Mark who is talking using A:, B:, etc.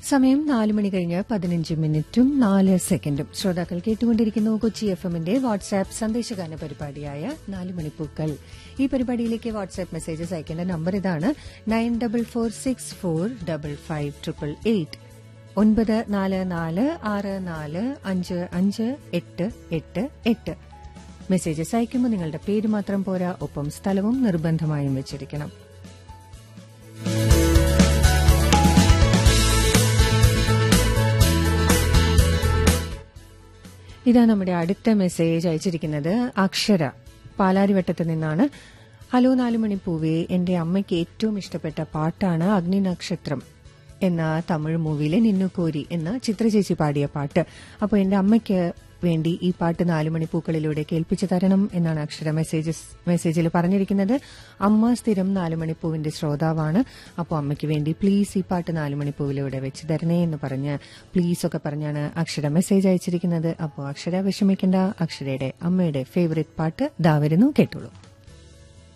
A: സമയം നാല് മണി കഴിഞ്ഞ് പതിനഞ്ച് മിനിറ്റും നാല് സെക്കൻഡും ശ്രോതാക്കൾ കേട്ടുകൊണ്ടിരിക്കുന്നു കൊച്ചി എഫ് എമ്മിന്റെ വാട്സാപ്പ് സന്ദേശഗാന പരിപാടിയായ നാല് മണിപ്പൂക്കൾ ഈ പരിപാടിയിലേക്ക് വാട്സാപ്പ് മെസ്സേജസ് അയക്കേണ്ട നമ്പർ ഇതാണ് nine double four six four double five triple eight ഒൻപത് നാല് നാല് ആറ് നാല് അഞ്ച് അഞ്ച് എട്ട് എട്ട് എട്ട് മെസ്സേജസ് അയക്കുമ്പോൾ നിങ്ങളുടെ പേര് മാത്രം പോരാ ഒപ്പം സ്ഥലവും നിർബന്ധമായും വെച്ചിരിക്കണം ഇതാ നമ്മുടെ അടുത്ത മെസ്സേജ് അയച്ചിരിക്കുന്നത് അക്ഷര പാലാരിവട്ടത്ത് നിന്നാണ് ഹലോ നാലുമണി പൂവേ എന്റെ അമ്മയ്ക്ക് ഏറ്റവും ഇഷ്ടപ്പെട്ട പാട്ടാണ് അഗ്നി നക്ഷത്രം എന്ന തമിഴ് മൂവിയിലെ നിന്നുകോരി എന്ന ചിത്രചേച്ചി പാടിയ പാട്ട് അപ്പോൾ എന്റെ അമ്മയ്ക്ക് വേണ്ടി ഈ പാട്ട് നാലുമണി പൂക്കളിലൂടെ കേൾപ്പിച്ചു തരണം എന്നാണ് അക്ഷര മെസ്സേജസ് മെസ്സേജിൽ പറഞ്ഞിരിക്കുന്നത് അമ്മ സ്ഥിരം നാലുമണിപ്പൂവിന്റെ ശ്രോതാവാണ് അപ്പോൾ അമ്മയ്ക്ക് വേണ്ടി പ്ലീസ് ഈ പാട്ട് നാലുമണിപ്പൂവിലൂടെ വെച്ച് തരണേ എന്ന് പറഞ്ഞ് പ്ലീസ് ഒക്കെ പറഞ്ഞാണ് അക്ഷര മെസ്സേജ് അയച്ചിരിക്കുന്നത് അപ്പോൾ അക്ഷര വിഷമിക്കേണ്ട അക്ഷരയുടെ അമ്മയുടെ ഫേവറേറ്റ് പാട്ട് ദാ വരുന്നു കേട്ടോളൂ